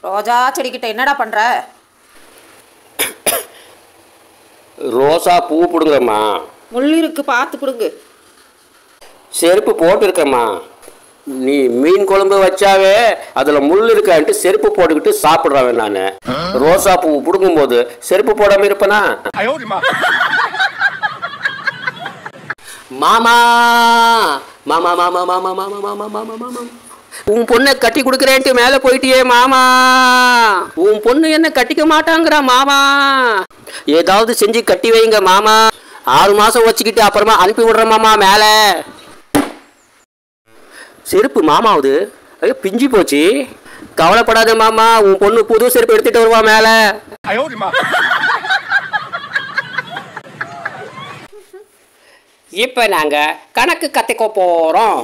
ரோஜா செடிக்கிட்ட என்னடா பண்ற ரோசா பூ பிடுங்குறம்மா முள் இருக்கு பார்த்து பிடுங்கு செருப்பு போட்டிருக்கம்மா நீ மீன் குழம்பு வச்சாவே அதில் முள் இருக்கான்ட்டு செருப்பு போட்டுக்கிட்டு சாப்பிட்றவன் நான் ரோசா பூ பிடுங்கும்போது செருப்பு போடாமல் இருப்பனா மாமா மாமா மாமா மாமா மாமா மாமா மாமா மாமா உன் பொண்ணை கட்டி கொடுக்குறேன்ட்டு மேலே போயிட்டியே மாமா உன் பொண்ணு என்ன கட்டிக்க மாட்டாங்கிறா மாமா ஏதாவது செஞ்சு கட்டி வைங்க மாமா ஆறு மாசம் வச்சுக்கிட்டு அப்புறமா அனுப்பி விடுறேன் மாமா மேலே செருப்பு மாமாவுது ஐயோ பிஞ்சு போச்சு கவலைப்படாத மாமா உன் பொண்ணு புது செருப்பு எடுத்துட்டு வருவா மேலே இப்போ நாங்கள் கணக்கு கற்றுக்க போகிறோம்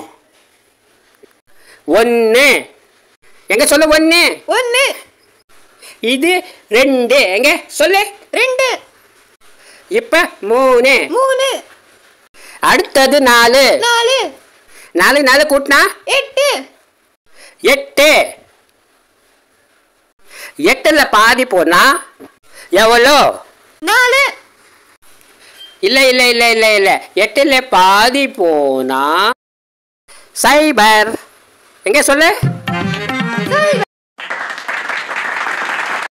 ஒன்று எங்க சொல்ல ஒன்று ஒன்று இது ரெண்டு எங்க சொல்லு ரெண்டு இப்போ மூணு மூணு அடுத்தது நாலு நாலு நாலு நாலு கூட்டினா எட்டு எட்டு எட்டுல பாதி போனா எவ்வளோ நாலு இல்லை இல்லை இல்லை இல்லை இல்லை எட்டுல பாதி போனா சைபர் எங்க சொல்லு